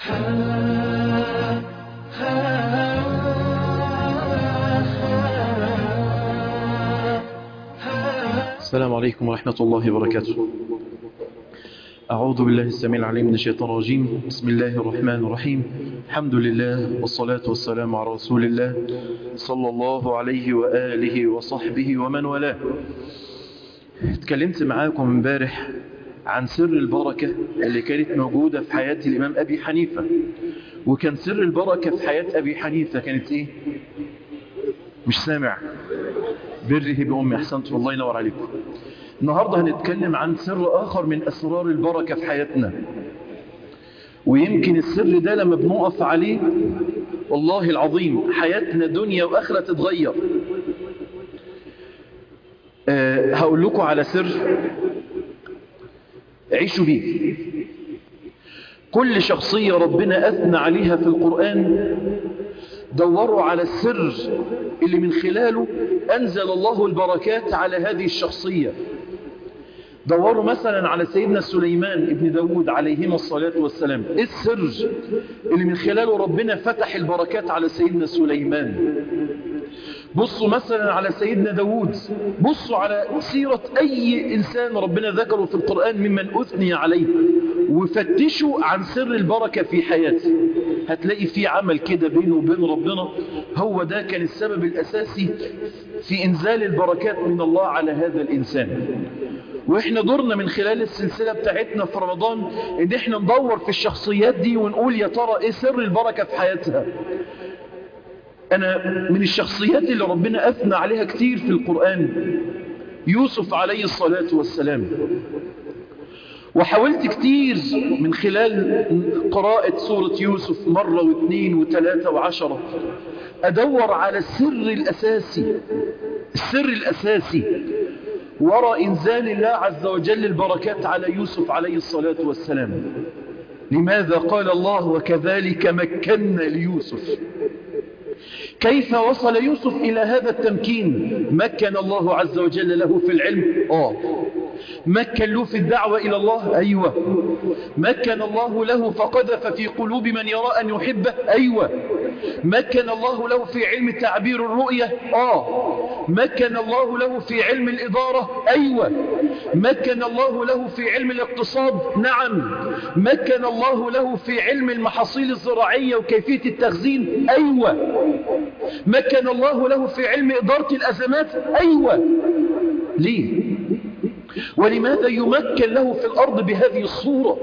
السلام عليكم ورحمة الله وبركاته أعوذ بالله السميع العليم من الشيطان الرجيم بسم الله الرحمن الرحيم الحمد لله والصلاة والسلام على رسول الله صلى الله عليه وآله وصحبه ومن والاه اتكلمت معاكم امبارح عن سر البركة اللي كانت موجودة في حياة الإمام أبي حنيفة وكان سر البركة في حياة أبي حنيفة كانت إيه مش سامع بره بأمي أحسنت والله ينور عليكم النهاردة هنتكلم عن سر آخر من أسرار البركة في حياتنا ويمكن السر ده لما بنقف عليه والله العظيم حياتنا دنيا وآخرة تتغير أه هقول لكم على سر عيشوا بيه كل شخصية ربنا أثنى عليها في القرآن دوروا على السر اللي من خلاله أنزل الله البركات على هذه الشخصية دوروا مثلا على سيدنا سليمان ابن داود عليهما الصلاة والسلام ايه السر اللي من خلاله ربنا فتح البركات على سيدنا سليمان بصوا مثلا على سيدنا داود بصوا على سيرة أي إنسان ربنا ذكره في القرآن ممن أثني عليه وفتشوا عن سر البركة في حياته هتلاقي في عمل كده بينه وبين ربنا هو ده كان السبب الأساسي في إنزال البركات من الله على هذا الإنسان واحنا دورنا من خلال السلسلة بتاعتنا في رمضان ان احنا ندور في الشخصيات دي ونقول يا ترى ايه سر البركة في حياتها انا من الشخصيات اللي ربنا اثنى عليها كتير في القرآن يوسف عليه الصلاة والسلام وحاولت كتير من خلال قراءة سورة يوسف مرة واثنين وثلاثة وعشرة أدور على السر الأساسي السر الأساسي وراء إنزال الله عز وجل البركات على يوسف عليه الصلاة والسلام لماذا قال الله وكذلك مكنا ليوسف كيف وصل يوسف إلى هذا التمكين مكن الله عز وجل له في العلم آه مكن له في الدعوة إلى الله أيوة مكن الله له فقذف في قلوب من يرى أن يحبه أيوة مكن الله له في علم تعبير الرؤية آه مكن الله له في علم الإدارة أيوة مكن الله له في علم الاقتصاد نعم مكن الله له في علم المحاصيل الزراعية وكيفية التخزين أيوة مكن الله له في علم إدارة الأزمات أيوة ليه ولماذا يمكن له في الأرض بهذه الصورة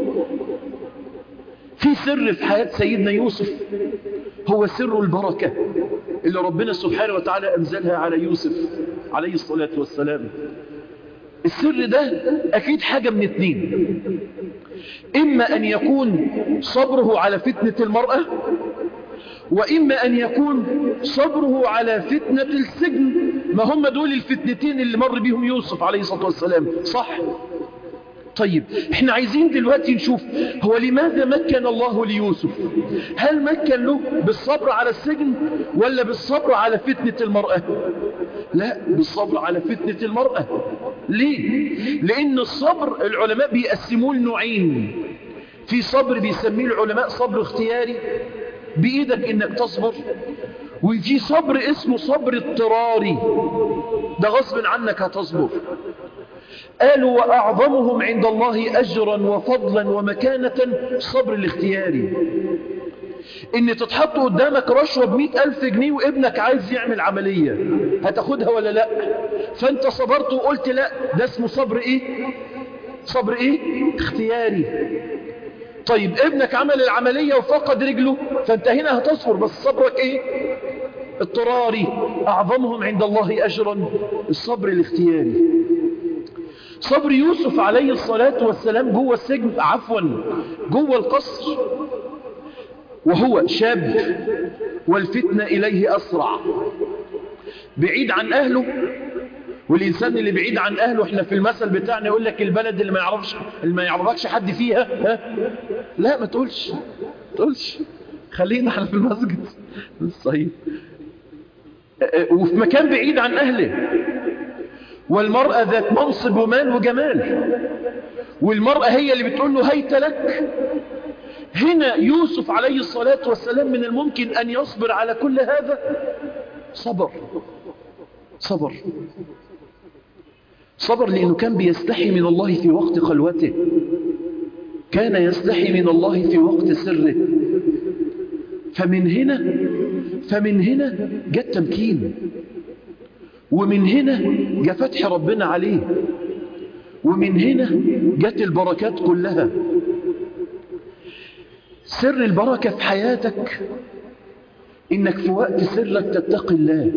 في سر في حياة سيدنا يوسف هو سر البركة اللي ربنا سبحانه وتعالى أنزلها على يوسف عليه الصلاة والسلام السر ده أكيد حاجة من اتنين إما أن يكون صبره على فتنة المرأة وإما أن يكون صبره على فتنة السجن ما هم دول الفتنتين اللي مر بهم يوسف عليه الصلاة والسلام صح طيب احنا عايزين دلوقتي نشوف هو لماذا مكن الله ليوسف هل مكن له بالصبر على السجن ولا بالصبر على فتنة المرأة لا بالصبر على فتنة المرأة ليه لان الصبر العلماء بيقسموه لنوعين في صبر بيسميه العلماء صبر اختياري بإيدك إنك تصبر وفي صبر اسمه صبر اضطراري ده غصب عنك هتصبر قالوا وأعظمهم عند الله أجرا وفضلا ومكانة صبر الاختياري إن تتحط قدامك رشوة بمئة ألف جنيه وابنك عايز يعمل عملية هتاخدها ولا لا فأنت صبرت وقلت لا ده اسمه صبر إيه صبر إيه اختياري طيب ابنك عمل العملية وفقد رجله فانت هنا هتصبر بس صبرك ايه اضطراري اعظمهم عند الله اجرا الصبر الاختياري صبر يوسف عليه الصلاة والسلام جوه السجن عفوا جوه القصر وهو شاب والفتنة إليه أسرع بعيد عن أهله والإنسان اللي بعيد عن أهله احنا في المثل بتاعنا يقول لك البلد اللي ما يعرفش اللي ما يعرفكش حد فيها ها؟ لا ما تقولش ما تقولش خلينا احنا في المسجد صحيح وفي مكان بعيد عن أهله والمرأة ذات منصب ومال وجمال والمرأة هي اللي بتقول له هيت لك هنا يوسف عليه الصلاة والسلام من الممكن أن يصبر على كل هذا صبر صبر صبر لأنه كان بيستحي من الله في وقت خلوته كان يستحي من الله في وقت سره فمن هنا فمن هنا جاء التمكين ومن هنا جاء فتح ربنا عليه ومن هنا جت البركات كلها سر البركة في حياتك إنك في وقت سرك تتقي الله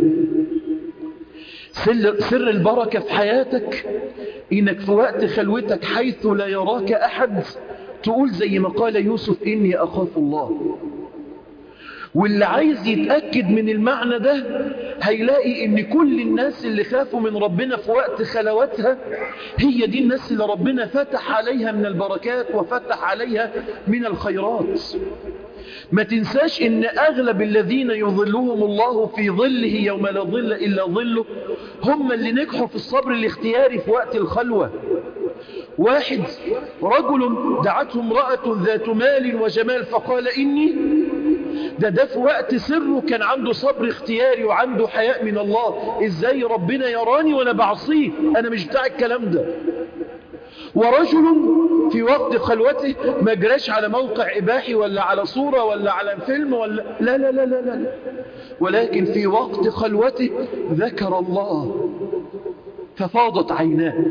سر, سر البركة في حياتك إنك في وقت خلوتك حيث لا يراك أحد تقول زي ما قال يوسف إني أخاف الله واللي عايز يتأكد من المعنى ده هيلاقي ان كل الناس اللي خافوا من ربنا في وقت خلواتها هي دي الناس اللي ربنا فتح عليها من البركات وفتح عليها من الخيرات ما تنساش ان اغلب الذين يظلهم الله في ظله يوم لا ظل الا ظله هم اللي نجحوا في الصبر الاختياري في وقت الخلوة واحد رجل دعته امرأة ذات مال وجمال فقال إني ده ده في وقت سره كان عنده صبر اختياري وعنده حياء من الله ازاي ربنا يراني وانا بعصيه انا مش بتاع الكلام ده ورجل في وقت خلوته ما جراش على موقع إباحي ولا على صورة ولا على فيلم ولا لا لا لا لا, لا. ولكن في وقت خلوته ذكر الله ففاضت عيناه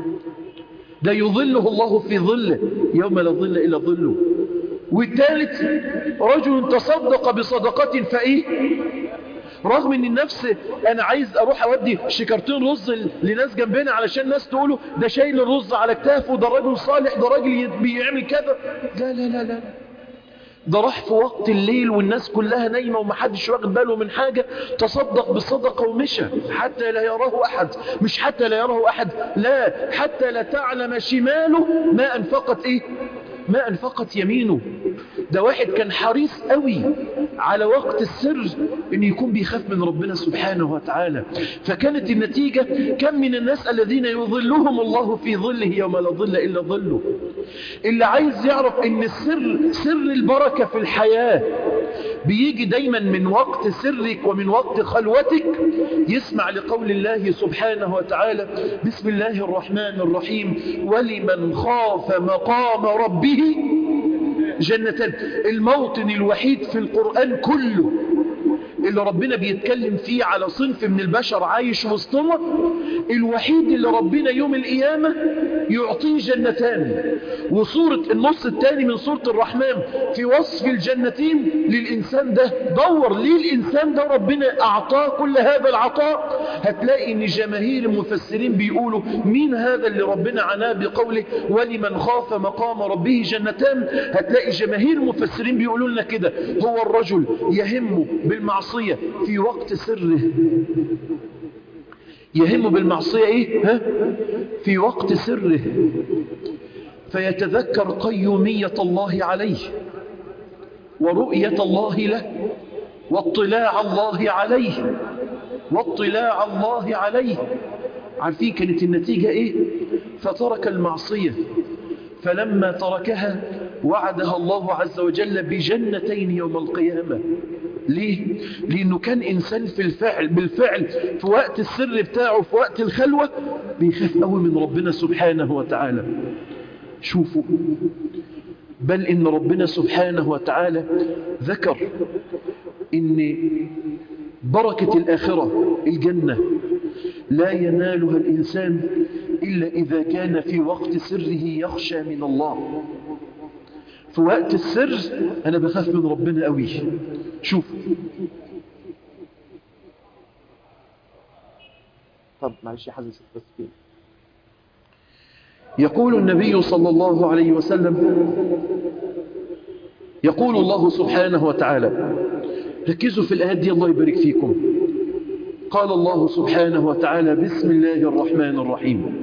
ده يظله الله في ظله يوم لا ظل إلا ظله والثالث رجل تصدق بصدقة فإيه رغم ان النفس انا عايز اروح اودي شكرتين رز لناس جنبنا علشان الناس تقولوا ده شايل الرز على كتافه ده راجل صالح ده راجل بيعمل كذا لا لا لا لا ده راح في وقت الليل والناس كلها نايمة ومحدش واخد باله من حاجة تصدق بالصدقة ومشى حتى لا يراه أحد مش حتى لا يراه أحد لا حتى لا تعلم شماله ما أنفقت إيه ما أنفقت يمينه ده واحد كان حريص قوي على وقت السر ان يكون بيخاف من ربنا سبحانه وتعالى فكانت النتيجة كم من الناس الذين يظلهم الله في ظله يوم لا ظل إلا ظله اللي عايز يعرف ان السر سر البركة في الحياة بيجي دايما من وقت سرك ومن وقت خلوتك يسمع لقول الله سبحانه وتعالى بسم الله الرحمن الرحيم ولمن خاف مقام ربه جنتان الموطن الوحيد في القرآن كله اللي ربنا بيتكلم فيه على صنف من البشر عايش وسطنا الوحيد اللي ربنا يوم القيامة يعطيه جنتان وصورة النص الثاني من سورة الرحمن في وصف الجنتين للإنسان ده دور ليه الإنسان ده ربنا أعطاه كل هذا العطاء هتلاقي ان جماهير المفسرين بيقولوا مين هذا اللي ربنا عناه بقوله ولمن خاف مقام ربه جنتان هتلاقي جماهير المفسرين بيقولوا لنا كده هو الرجل يهم بالمعصية في وقت سره يهم بالمعصية ايه ها؟ في وقت سره فيتذكر قيومية الله عليه ورؤية الله له واطلاع الله عليه واطلاع الله عليه عارفين كانت النتيجة ايه فترك المعصية فلما تركها وعدها الله عز وجل بجنتين يوم القيامة ليه؟ لأنه كان إنسان في الفعل بالفعل في وقت السر بتاعه في وقت الخلوة بيخاف قوي من ربنا سبحانه وتعالى شوفوا بل إن ربنا سبحانه وتعالى ذكر إن بركة الآخرة الجنة لا ينالها الإنسان إلا إذا كان في وقت سره يخشى من الله في وقت السر أنا بخاف من ربنا قوي شوف طب معلش يا حزن بس فين يقول النبي صلى الله عليه وسلم يقول الله سبحانه وتعالى ركزوا في الآيات دي الله يبارك فيكم قال الله سبحانه وتعالى بسم الله الرحمن الرحيم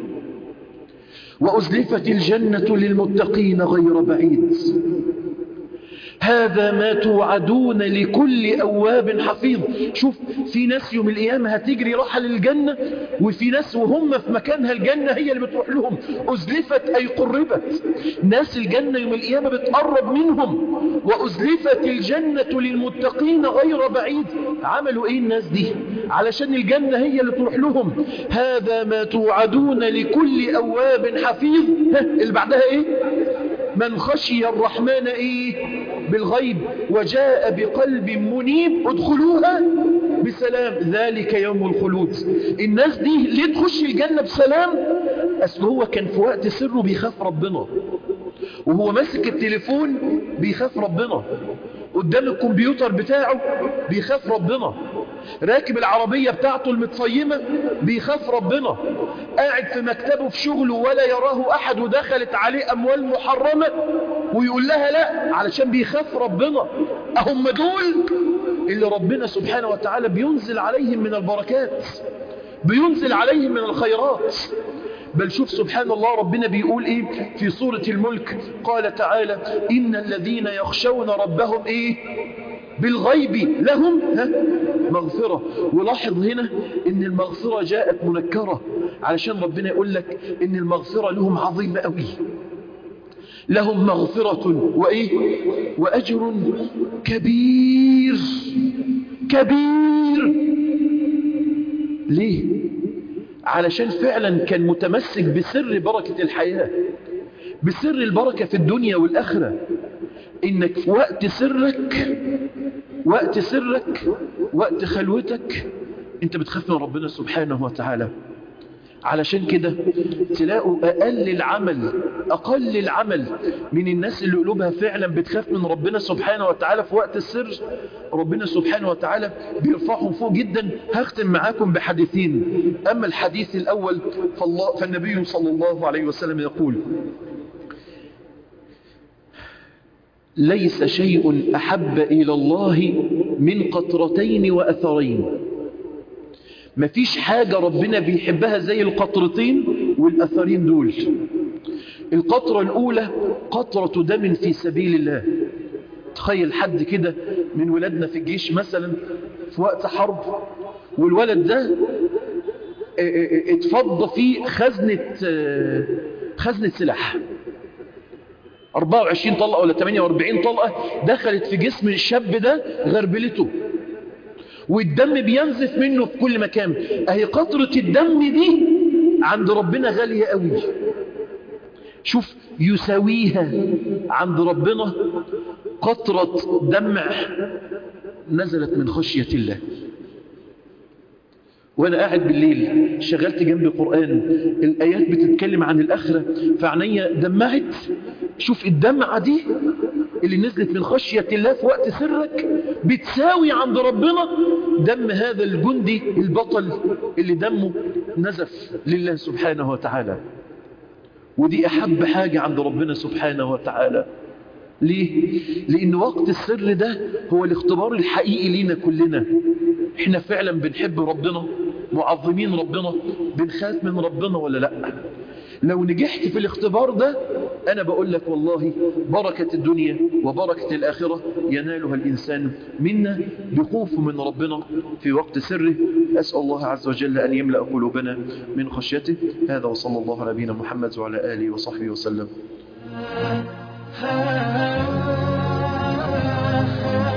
وأزلفت الجنة للمتقين غير بعيد هذا ما توعدون لكل أواب حفيظ شوف في ناس يوم القيامة هتجري راحة للجنة وفي ناس وهم في مكانها الجنة هي اللي بتروح لهم أزلفت أي قربت ناس الجنة يوم القيامة بتقرب منهم وأزلفت الجنة للمتقين غير بعيد عملوا إيه الناس دي علشان الجنة هي اللي تروح لهم هذا ما توعدون لكل أواب حفيظ ها اللي بعدها إيه من خشي الرحمن إيه بالغيب وجاء بقلب منيب ادخلوها بسلام ذلك يوم الخلود الناس دي ليه تخش الجنة بسلام أصل هو كان في وقت سره بيخاف ربنا وهو ماسك التليفون بيخاف ربنا قدام الكمبيوتر بتاعه بيخاف ربنا راكب العربية بتاعته المتصيمة بيخاف ربنا قاعد في مكتبه في شغله ولا يراه أحد ودخلت عليه أموال محرمة ويقول لها لا علشان بيخاف ربنا أهم دول اللي ربنا سبحانه وتعالى بينزل عليهم من البركات بينزل عليهم من الخيرات بل شوف سبحان الله ربنا بيقول ايه في سورة الملك قال تعالى إن الذين يخشون ربهم ايه بالغيب لهم ها مغفرة ولاحظ هنا ان المغفرة جاءت منكرة علشان ربنا يقول لك ان المغفرة لهم عظيمة قوي لهم مغفرة وإيه وأجر كبير كبير ليه علشان فعلا كان متمسك بسر بركة الحياة بسر البركة في الدنيا والآخرة إنك في وقت سرك وقت سرك وقت خلوتك انت بتخاف من ربنا سبحانه وتعالى علشان كده تلاقوا أقل العمل أقل العمل من الناس اللي قلوبها فعلا بتخاف من ربنا سبحانه وتعالى في وقت السر ربنا سبحانه وتعالى بيرفعهم فوق جدا هختم معاكم بحديثين أما الحديث الأول فالله فالنبي صلى الله عليه وسلم يقول ليس شيء أحب إلى الله من قطرتين وأثرين مفيش حاجة ربنا بيحبها زي القطرتين والأثرين دول القطرة الأولى قطرة دم في سبيل الله تخيل حد كده من ولادنا في الجيش مثلا في وقت حرب والولد ده اتفض فيه خزنة خزنة سلاح 24 طلقة ولا 48 طلقة دخلت في جسم الشاب ده غربلته والدم بينزف منه في كل مكان اهي قطرة الدم دي عند ربنا غالية قوي شوف يساويها عند ربنا قطرة دمع نزلت من خشية الله وانا قاعد بالليل شغلت جنبي قرآن الآيات بتتكلم عن الآخرة فعنيا دمعت شوف الدمعة دي اللي نزلت من خشية الله في وقت سرك بتساوي عند ربنا دم هذا الجندي البطل اللي دمه نزف لله سبحانه وتعالى ودي أحب حاجة عند ربنا سبحانه وتعالى ليه؟ لأن وقت السر ده هو الاختبار الحقيقي لينا كلنا احنا فعلا بنحب ربنا معظمين ربنا بنخاف من ربنا ولا لا لو نجحت في الاختبار ده أنا بقول لك والله بركة الدنيا وبركة الآخرة ينالها الإنسان منا بخوف من ربنا في وقت سره أسأل الله عز وجل أن يملأ قلوبنا من خشيته هذا وصلى الله على نبينا محمد وعلى آله وصحبه وسلم